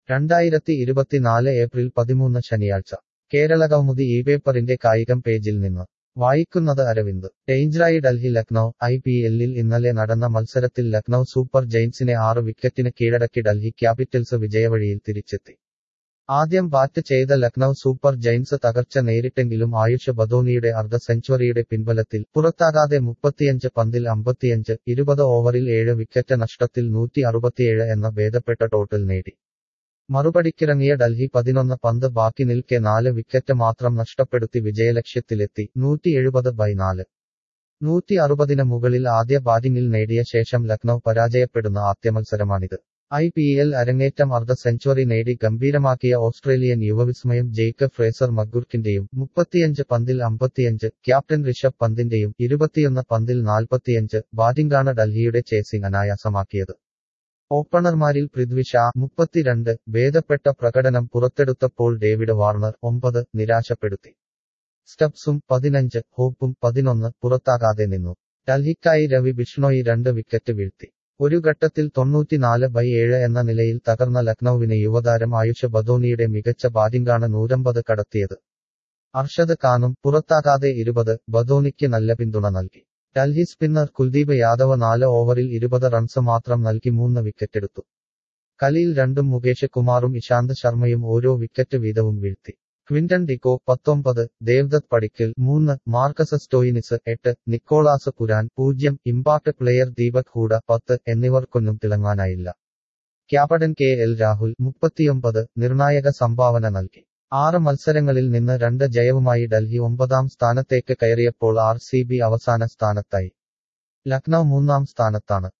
രണ്ടായിരത്തി ഇരുപത്തിനാല് ഏപ്രിൽ പതിമൂന്ന് ശനിയാഴ്ച കേരള കൗമുദി ഈ പേപ്പറിന്റെ കായികം പേജിൽ നിന്ന് വായിക്കുന്നത് അരവിന്ദ് ഡേഞ്ചറായി ഡൽഹി ലക്നൌ ഐ പി എല്ലിൽ ഇന്നലെ നടന്ന മത്സരത്തിൽ ലക്നൌ സൂപ്പർ ജയിൻസിനെ ആറ് വിക്കറ്റിന് കീഴടക്കി ഡൽഹി ക്യാപിറ്റൽസ് വിജയവഴിയിൽ തിരിച്ചെത്തി ആദ്യം ബാറ്റ് ചെയ്ത ലക്നൌ സൂപ്പർ ജയിൻസ് തകർച്ച നേരിട്ടെങ്കിലും ആയുഷ് ബദോനിയുടെ അർദ്ധ സെഞ്ചുറിയുടെ പിൻബലത്തിൽ പുറത്താകാതെ മുപ്പത്തിയഞ്ച് പന്തിൽ അമ്പത്തിയഞ്ച് ഇരുപത് ഓവറിൽ ഏഴ് വിക്കറ്റ് നഷ്ടത്തിൽ നൂറ്റി അറുപത്തിയേഴ് എന്ന ഭേദപ്പെട്ട ടോട്ടൽ നേടി മറുപടിക്കിറങ്ങിയ ഡൽഹി പതിനൊന്ന് പന്ത് ബാക്കി നിൽക്കെ നാല് വിക്കറ്റ് മാത്രം നഷ്ടപ്പെടുത്തി വിജയലക്ഷ്യത്തിലെത്തി നൂറ്റി എഴുപത് ബൈ നാല് നൂറ്റി അറുപതിന് മുകളിൽ ആദ്യ ബാറ്റിംഗിൽ നേടിയ ശേഷം ലക്നൌ പരാജയപ്പെടുന്ന ആദ്യ മത്സരമാണിത് ഐ പി എൽ അരങ്ങേറ്റം അർദ്ധ സെഞ്ചുറി നേടി ഗംഭീരമാക്കിയ ഓസ്ട്രേലിയൻ യുവവിസ്മയം ജെയ്ക്ക് ഫ്രേസർ മഗുർക്കിന്റെയും മുപ്പത്തിയഞ്ച് പന്തിൽ അമ്പത്തിയഞ്ച് ക്യാപ്റ്റൻ ഋഷഭ് പന്തിന്റെയും ഇരുപത്തിയൊന്ന് പന്തിൽ നാൽപ്പത്തിയഞ്ച് ബാറ്റിംഗാണ് ഡൽഹിയുടെ ചേസിംഗ് അനായാസമാക്കിയത് ഓപ്പണർമാരിൽ പൃഥ്വി ഷാ മുപ്പത്തിരണ്ട് ഭേദപ്പെട്ട പ്രകടനം പുറത്തെടുത്തപ്പോൾ ഡേവിഡ് വാർണർ ഒമ്പത് നിരാശപ്പെടുത്തി സ്റ്റബ്സും പതിനഞ്ച് ഹോപ്പും പതിനൊന്ന് പുറത്താകാതെ നിന്നു ഡൽഹിക്കായി രവി ബിഷ്ണോയി രണ്ട് വിക്കറ്റ് വീഴ്ത്തി ഒരു ഘട്ടത്തിൽ തൊണ്ണൂറ്റിനാല് ബൈ ഏഴ് എന്ന നിലയിൽ തകർന്ന ലക്നൌവിനെ യുവതാരം ആയുഷ് ബദോനിയുടെ മികച്ച ബാറ്റിംഗാണ് നൂറ്റമ്പത് കടത്തിയത് അർഷദ് ഖാനും പുറത്താകാതെ ഇരുപത് ബദോനിക്ക് നല്ല പിന്തുണ നൽകി ഡൽഹി സ്പിന്നർ കുൽദീപ് യാദവ് നാല് ഓവറിൽ ഇരുപത് റൺസ് മാത്രം നൽകി മൂന്ന് വിക്കറ്റെടുത്തു കലിയിൽ രണ്ടും മുകേഷ് കുമാറും ഇശാന്ത് ശർമ്മയും ഓരോ വിക്കറ്റ് വീതവും വീഴ്ത്തി ക്വിന്റൺ ഡിക്കോ പത്തൊമ്പത് ദേവ്ദത്ത് പടിക്കൽ മൂന്ന് മാർക്കസ് സ്റ്റോയിനിസ് എട്ട് നിക്കോളാസ് പുരാൻ പൂജ്യം ഇമ്പാക്ട് പ്ലെയർ ദീപക് ഹൂഡ പത്ത് എന്നിവർക്കൊന്നും തിളങ്ങാനായില്ല ക്യാപ്റ്റൻ കെ എൽ രാഹുൽ മുപ്പത്തിയൊമ്പത് നിർണായക സംഭാവന നൽകി ആറ് മത്സരങ്ങളിൽ നിന്ന് രണ്ട് ജയവുമായി ഡൽഹി ഒമ്പതാം സ്ഥാനത്തേക്ക് കയറിയപ്പോൾ ആർ സി ബി അവസാന സ്ഥാനത്തായി ലക്നൌ മൂന്നാം സ്ഥാനത്താണ്